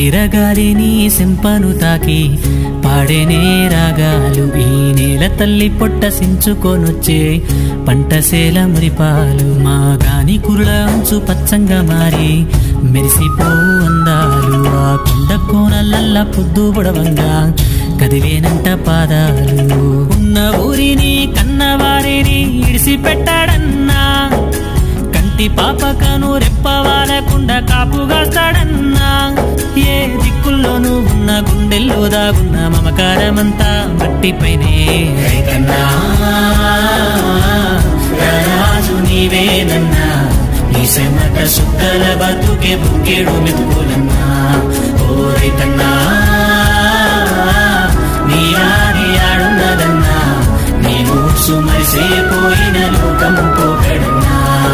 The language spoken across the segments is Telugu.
వీరగాలిని సింపను తాకి పాడేనే రాగాలు ఈ నేల తల్లి పొట్ట సించుకొనొచ్చే పంటసేల మురిపాలు మా గాని కురుల అంచు పచ్చంగా మారి మెరిసిపో అందాలు ఆ కొండ కోనలల్ల పొద్దు పొడవంగా కదిలేనంట పాదాలు ఉన్న ఊరిని కన్నవారిని ఇడిసి పెట్టాడన్నా కంటి పాపకను రెప్పవాలకుండా కాపుగాస్తాడన్నా ఏ దిక్కుల్లోనూ ఉన్న గుండెల్లో దాగున్న మమకారమంతా మట్టిపైనే రైతన్నా రాజు నీవేనన్నా నీ సెమట సుక్కల బతుకే బుక్కేడు మెతుకులన్నా ఓ రైతన్నా నీ ఆడి ఆడున్నదన్నా నేను సుమరిసేపోయిన లోకం పోకడన్నా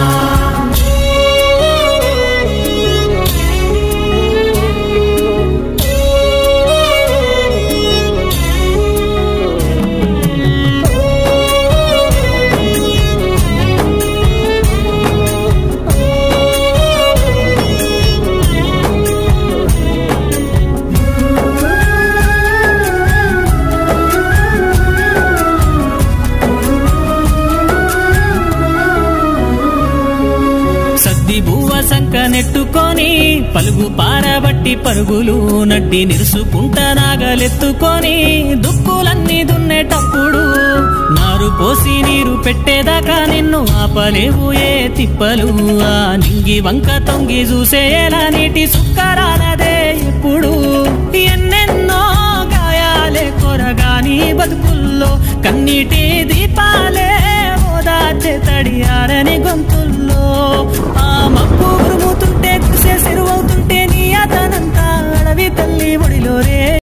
సద్ది బువ్వ సంక నెట్టుకొని పలుగు పారబట్టి పరుగులు నడ్డి నిరుసుకుంట నాగలెత్తుకొని దుక్కులన్నీ దున్నేటప్పుడు నారు పోసి నీరు పెట్టేదాకా నిన్ను ఆపలేవు ఏ తిప్పలు ఆ నింగి వంక తొంగి చూసేలా నీటి సుక్కరాలదే ఎప్పుడు ఎన్నెన్నో గాయాలే కొరగాని బతుకుల్లో కన్నీటి దీపాలే ఓదార్చే తడియా